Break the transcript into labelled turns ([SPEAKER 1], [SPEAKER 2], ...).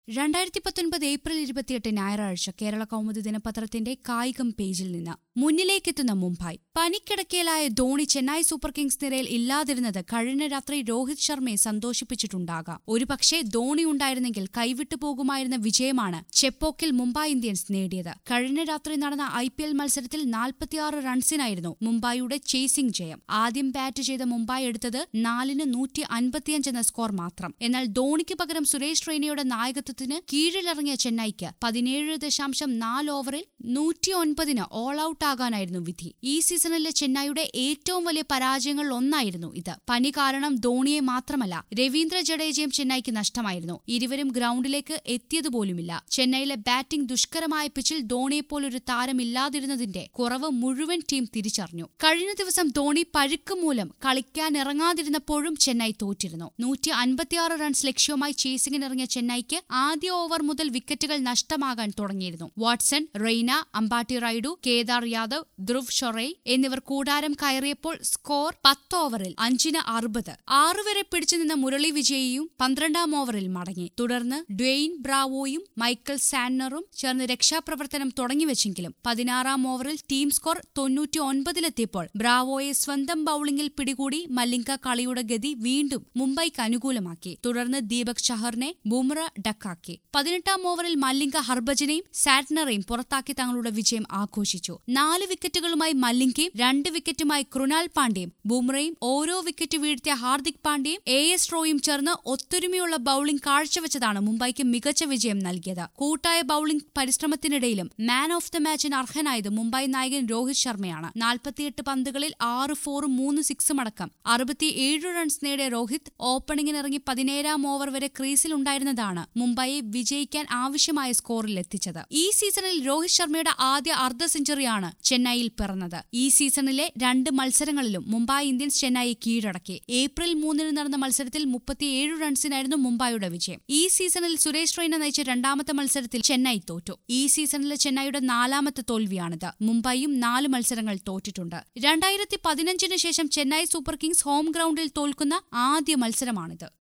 [SPEAKER 1] രണ്ടായിരത്തി പത്തൊൻപത് ഏപ്രിൽ ഇരുപത്തിയെട്ട് ഞായറാഴ്ച കേരള കൗമുദി ദിനപത്രത്തിന്റെ കായികം പേജിൽ നിന്ന് മുന്നിലേക്കെത്തുന്ന മുംബൈ പനിക്കിടക്കയിലായ ധോണി ചെന്നൈ സൂപ്പർ കിങ്സ് നിരയിൽ ഇല്ലാതിരുന്നത് കഴിഞ്ഞ രാത്രി രോഹിത് ശർമ്മയെ സന്തോഷിപ്പിച്ചിട്ടുണ്ടാകാം ഒരുപക്ഷെ ധോണി ഉണ്ടായിരുന്നെങ്കിൽ കൈവിട്ടു പോകുമായിരുന്ന വിജയമാണ് ചെപ്പോക്കിൽ മുംബൈ ഇന്ത്യൻസ് നേടിയത് കഴിഞ്ഞ രാത്രി നടന്ന ഐ പി എൽ മത്സരത്തിൽ നാൽപ്പത്തിയാറ് റൺസിനായിരുന്നു മുംബൈയുടെ ചേസിംഗ് ജയം ആദ്യം ബാറ്റ് ചെയ്ത മുംബൈ എടുത്തത് നാലിന് നൂറ്റി അൻപത്തിയഞ്ച് എന്ന സ്കോർ മാത്രം എന്നാൽ ധോണിക്ക് പകരം സുരേഷ് റെയ്നയുടെ നായകത്വത്തിന് കീഴിലിറങ്ങിയ ചെന്നൈക്ക് പതിനേഴ് ദശാംശം നാല് ഓവറിൽ നൂറ്റി ഒൻപതിന് ഓൾ ഔട്ട് ആകാനായിരുന്നു വിധി ഈ സീസണിലെ ചെന്നൈയുടെ ഏറ്റവും വലിയ പരാജയങ്ങളിൽ ഒന്നായിരുന്നു ഇത് പനി കാരണം ധോണിയെ മാത്രമല്ല രവീന്ദ്ര ജഡേജയും ചെന്നൈക്ക് നഷ്ടമായിരുന്നു ഇരുവരും ഗ്രൗണ്ടിലേക്ക് എത്തിയതുപോലുമില്ല ചെന്നൈയിലെ ബാറ്റിംഗ് ദുഷ്കരമായ പിച്ചിൽ ധോണിയെപ്പോലൊരു താരമില്ലാതിരുന്നതിന്റെ കുറവ് മുഴുവൻ ടീം തിരിച്ചറിഞ്ഞു കഴിഞ്ഞ ദിവസം ധോണി പഴുക്ക് മൂലം കളിക്കാനിറങ്ങാതിരുന്നപ്പോഴും ചെന്നൈ തോറ്റിരുന്നു നൂറ്റി അൻപത്തിയാറ് റൺസ് ലക്ഷ്യവുമായി ചേസിംഗിനിറങ്ങിയ ചെന്നൈക്ക് ആദ്യ ഓവർ മുതൽ വിക്കറ്റുകൾ നഷ്ടമാകാൻ തുടങ്ങിയിരുന്നു വാട്സൺ റെയ്ന അമ്പാട്ടി റൈഡു കേദാർ യാദവ് ധ്രുവ് ഷൊറൈ എന്നിവർ കൂടാരം കയറിയപ്പോൾ സ്കോർ പത്ത് ഓവറിൽ അഞ്ചിന് അറുപത് ആറുവരെ പിടിച്ചുനിന്ന മുരളി വിജയിയും പന്ത്രണ്ടാം ഓവറിൽ മടങ്ങി തുടർന്ന് ഡ്വെയിൻ ബ്രാവോയും മൈക്കൽ സാന്നറും ചേർന്ന് രക്ഷാപ്രവർത്തനം തുടങ്ങിവെച്ചെങ്കിലും പതിനാറാം ഓവറിൽ ടീം സ്കോർ തൊണ്ണൂറ്റി ഒൻപതിലെത്തിയപ്പോൾ ബ്രാവോയെ സ്വന്തം ബൌളിംഗിൽ പിടികൂടി മല്ലിംഗ കളിയുടെ ഗതി വീണ്ടും മുംബൈക്ക് അനുകൂലമാക്കി തുടർന്ന് ദീപക് ചഹറിനെ ബുംറ ഡക്കാക്കി പതിനെട്ടാം ഓവറിൽ മല്ലിംഗ ഹർഭജനെയും സാറ്റ്നറെയും പുറത്താക്കി തങ്ങളുടെ വിജയം ആഘോഷിച്ചു നാല് വിക്കറ്റുകളുമായി മല്ലിംഗയും രണ്ട് വിക്കറ്റുമായി കൃണാൽ പാണ്ഡ്യയും ബുംറയും ഓരോ വിക്കറ്റ് വീഴ്ത്തിയ ഹാർദിക് പാണ്ഡ്യയും എ എസ് റോയും ചേർന്ന് ഒത്തൊരുമയുള്ള ബൌളിംഗ് കാഴ്ചവെച്ചതാണ് മുംബൈക്ക് മികച്ച വിജയം നൽകിയത് കൂട്ടായ ബൌളിംഗ് പരിശ്രമത്തിനിടയിലും മാൻ ഓഫ് ദ മാച്ചിന് അർഹനായത് മുംബൈ നായകൻ രോഹിത് ശർമ്മയാണ് നാൽപ്പത്തിയെട്ട് പന്തുകളിൽ ആറ് ഫോറും മൂന്ന് സിക്സും അടക്കം അറുപത്തിയേഴ് റൺസ് നേടിയ രോഹിത് ഓപ്പണിംഗിനിറങ്ങി പതിനേഴാം ഓവർ വരെ ക്രീസിലുണ്ടായിരുന്നതാണ് മുംബൈയെ വിജയിക്കാൻ ആവശ്യമായ സ്കോറിൽ എത്തിച്ചത് ഈ സീസണിൽ രോഹിത് ശർമ്മയുടെ ആദ്യ അർദ്ധ സെഞ്ചുറിയാണ് ചെന്നൈയിൽ പിറന്നത് ഈ സീസണിലെ രണ്ട് മത്സരങ്ങളിലും മുംബൈ ഇന്ത്യൻസ് ചെന്നൈയെ കീഴടക്കി ഏപ്രിൽ മൂന്നിന് നടന്ന മത്സരത്തിൽ മുപ്പത്തിയേഴ് റൺസിനായിരുന്നു മുംബൈയുടെ വിജയം ഈ സീസണിൽ സുരേഷ് റെയ്ന നയിച്ച രണ്ടാമത്തെ മത്സരത്തിൽ ചെന്നൈ തോറ്റു ഈ സീസണിലെ ചെന്നൈയുടെ നാലാമത്തെ തോൽവിയാണിത് മുംബൈയും നാല് മത്സരങ്ങൾ തോറ്റിട്ടുണ്ട് രണ്ടായിരത്തി പതിനഞ്ചിന് ശേഷം ചെന്നൈ സൂപ്പർ കിങ്സ് ഹോം ഗ്രൗണ്ടിൽ തോൽക്കുന്ന ആദ്യ മത്സരമാണിത്